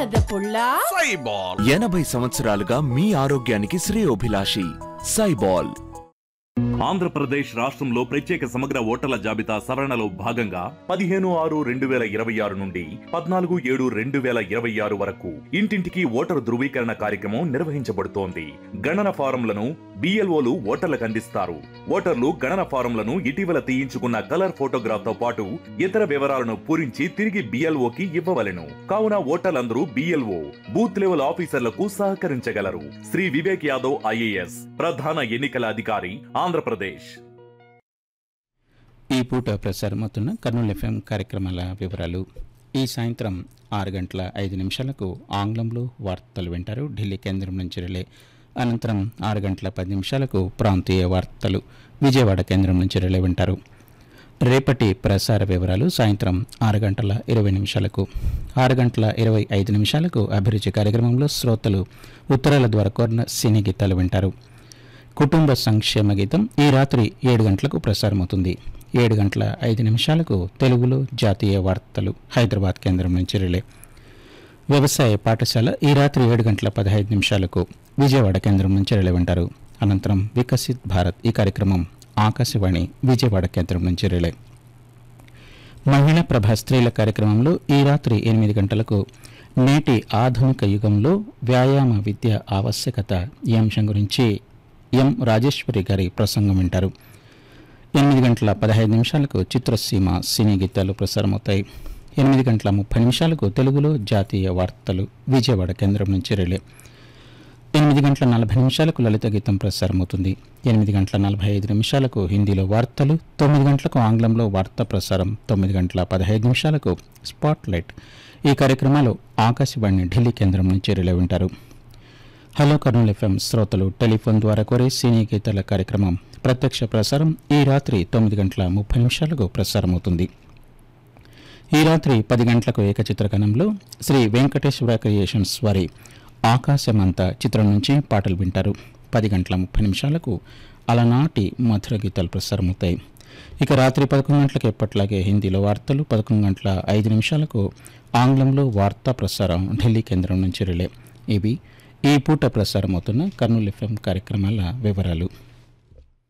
బురద పుల్ల సైబాల్ ఎనభై సంవత్సరాలుగా మీ ఆరోగ్యానికి శ్రేయోభిలాషి సైబాల్ ఆంధ్రప్రదేశ్ రాష్ట్రంలో ప్రత్యేక సమగ్ర ఓటర్ల జాబితా సవరణలో భాగంగా పదిహేను ఆరు రెండు వేల ఇరవై ఆరు నుండి పద్నాలుగు ఏడు రెండు వేల ఇరవై ఆరు వరకు ఇంటింటికి ఓటరు ధృవీకరణ కార్యక్రమం నిర్వహించబడుతోంది గణన ఫారంలను బిఎల్ఓలు ఓటర్లకు అందిస్తారు ఓటర్లు గణన ఫారంలను ఇటీవల తీయించుకున్న కలర్ ఫోటోగ్రాఫ్ తో పాటు ఇతర వివరాలను పూరించి తిరిగి బిఎల్ఓకి ఇవ్వవలెను కావున ఓటర్లందరూ బిఎల్ఓ బూత్ లెవెల్ ఆఫీసర్లకు సహకరించగలరు శ్రీ వివేక్ యాదవ్ ఐఏఎస్ ప్రధాన ఎన్నికల అధికారి ఆంధ్రప్రదేశ్ ఈ పూట ప్రసారమవుతున్న కర్నూలు ఎఫ్ఎం కార్యక్రమాల వివరాలు ఈ సాయంత్రం ఆరు గంటల ఐదు నిమిషాలకు ఆంగ్లంలో వార్తలు వింటారు ఢిల్లీ కేంద్రం నుంచి రిలే అనంతరం ఆరు గంటల పది నిమిషాలకు ప్రాంతీయ వార్తలు విజయవాడ కేంద్రం నుంచి రిలే వింటారు రేపటి ప్రసార వివరాలు సాయంత్రం ఆరు గంటల ఇరవై నిమిషాలకు ఆరు గంటల ఇరవై ఐదు నిమిషాలకు అభిరుచి కార్యక్రమంలో శ్రోతలు ఉత్తరాల ద్వారా కోరిన సినీ గీతాలు వింటారు కుటుంబ సంక్షేమ గీతం ఈ రాత్రి ఏడు గంటలకు ప్రసారమవుతుంది ఏడు గంటల ఐదు నిమిషాలకు తెలుగులో జాతీయ వార్తలు హైదరాబాద్ కేంద్రం నుంచి రిలే వ్యవసాయ పాఠశాల ఈ రాత్రి ఏడు గంటల పదహైదు నిమిషాలకు విజయవాడ కేంద్రం నుంచి రిలే వింటారు అనంతరం వికసిత్ భారత్ ఈ కార్యక్రమం ఆకాశవాణి విజయవాడ కేంద్రం నుంచి రిలే మహిళా ప్రభ స్త్రీల కార్యక్రమంలో ఈ రాత్రి ఎనిమిది గంటలకు నేటి ఆధునిక యుగంలో వ్యాయామ విద్య ఆవశ్యకత ఈ అంశం గురించి ఎం రాజేశ్వరి గారి ప్రసంగం వింటారు ఎనిమిది గంటల పదహైదు నిమిషాలకు చిత్రసీమ సినీ గీతాలు ప్రసారమవుతాయి ఎనిమిది గంటల ముప్పై నిమిషాలకు తెలుగులో జాతీయ వార్తలు విజయవాడ కేంద్రం నుంచి రిలే ఎనిమిది గంటల నలభై నిమిషాలకు లలిత గీతం ప్రసారమవుతుంది ఎనిమిది గంటల నలభై ఐదు నిమిషాలకు హిందీలో వార్తలు తొమ్మిది గంటలకు ఆంగ్లంలో వార్తా ప్రసారం తొమ్మిది గంటల పదహైదు నిమిషాలకు స్పాట్ లైట్ ఈ కార్యక్రమాలు ఆకాశవాణి ఢిల్లీ కేంద్రం నుంచి రిలే వింటారు హలో కర్నూలు ఎఫ్ఎం శ్రోతలు టెలిఫోన్ ద్వారా కోరే సినీ గీతాల కార్యక్రమం ప్రత్యక్ష ప్రసారం ఈ రాత్రి తొమ్మిది గంటల ముప్పై నిమిషాలకు ప్రసారమవుతుంది ఈ రాత్రి పది గంటలకు ఏకచిత్రకణంలో శ్రీ వెంకటేశ్వర క్రియేషన్స్ వారి ఆకాశమంత చిత్రం నుంచి పాటలు వింటారు పది గంటల ముప్పై నిమిషాలకు అలనాటి మధుర గీతాలు ప్రసారమవుతాయి ఇక రాత్రి పదకొండు గంటలకు ఎప్పట్లాగే హిందీలో వార్తలు పదకొండు గంటల ఐదు నిమిషాలకు ఆంగ్లంలో వార్తా ప్రసారం ఢిల్లీ కేంద్రం నుంచి రిలే ఇవి ఈ పూట ప్రసారమవుతున్న కర్నూలు ఎఫ్ఎం కార్యక్రమాల వివరాలు